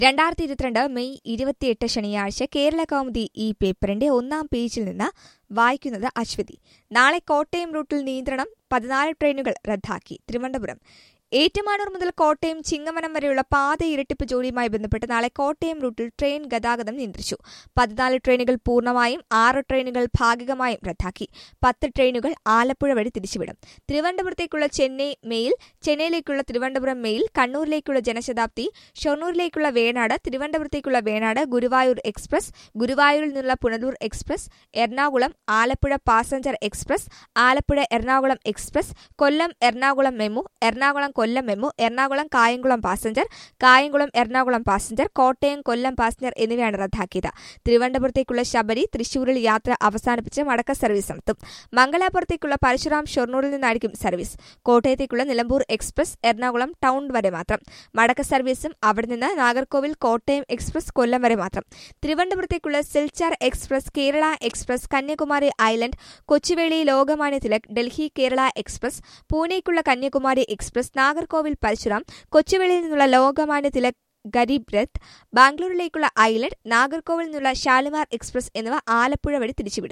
രണ്ടായിരത്തി ഇരുപത്തിരണ്ട് മെയ് ഇരുപത്തിയെട്ട് ശനിയാഴ്ച കേരള കൗമുദി ഈ പേപ്പറിന്റെ ഒന്നാം പേജിൽ നിന്ന് വായിക്കുന്നത് അശ്വതി നാളെ കോട്ടയം റൂട്ടിൽ നിയന്ത്രണം പതിനാല് ട്രെയിനുകൾ റദ്ദാക്കി തിരുവനന്തപുരം ഏറ്റുമാനൂർ മുതൽ കോട്ടയം ചിങ്ങവനം വരെയുള്ള പാത ഇരട്ടിപ്പ് ജോലിയുമായി ബന്ധപ്പെട്ട് നാളെ കോട്ടയം റൂട്ടിൽ ട്രെയിൻ ഗതാഗതം നിയന്ത്രിച്ചു പതിനാല് ട്രെയിനുകൾ പൂർണ്ണമായും ആറ് ട്രെയിനുകൾ ഭാഗികമായും റദ്ദാക്കി പത്ത് ട്രെയിനുകൾ ആലപ്പുഴ വഴി തിരിച്ചുവിടും തിരുവനന്തപുരത്തേക്കുള്ള ചെന്നൈ മെയിൽ ചെന്നൈയിലേക്കുള്ള തിരുവനന്തപുരം മെയിൽ കണ്ണൂരിലേക്കുള്ള ജനശതാബ്ദി ഷൊർണൂരിലേക്കുള്ള വേണാട് തിരുവനന്തപുരത്തേക്കുള്ള വേണാട് ഗുരുവായൂർ എക്സ്പ്രസ് ഗുരുവായൂരിൽ നിന്നുള്ള Punalur express Ernakulam Alappuzha passenger express Alappuzha Ernakulam express Kollam Ernakulam MEMU Ernakulam Kollam MEMU Ernakulam Kayamkulam passenger Kayamkulam Ernakulam passenger Kottayam Kollam passenger എന്നിവയാണ് റദ്ദാക്കിയത് തിരുവനന്തപുരത്തേക്കുള്ള ശബരി തൃശൂരിൽ യാത്ര അവസാനിപ്പിച്ച് മടക്ക സർവീസ് നടത്തും മംഗലാപുരത്തേക്കുള്ള പരശുറാം ഷൊർണൂരിൽ നിന്നായിരിക്കും സർവീസ് കോട്ടയത്തേക്കുള്ള നിലമ്പൂർ എക്സ്പ്രസ് എറണാകുളം ടൗൺ വരെ മാത്രം മടക്ക സർവീസും അവിടെ നിന്ന് നാഗർകോവിൽ കോട്ടയം എക്സ്പ്രസ് കൊല്ലം വരെ മാത്രം തിരുവനന്തപുരത്തേക്കുള്ള Silchar express Kerala express Kanyakumari island Kochuveli Lokmanya Tilak Delhi Kerala express പൂനെക്കുള്ള കന്യാകുമാരി എക്സ്പ്രസ് നാഗർകോവിൽ പരശുറാം കൊച്ചുവേളിയിൽ നിന്നുള്ള ലോകമാന്യ തിലക് ഗരീബ് രഥ് ബാംഗ്ലൂരിലേക്കുള്ള ഐലൻഡ് നാഗർകോവിൽ നിന്നുള്ള ഷാലിമാർ എക്സ്പ്രസ് എന്നിവ ആലപ്പുഴ വഴി തിരിച്ചുവിടും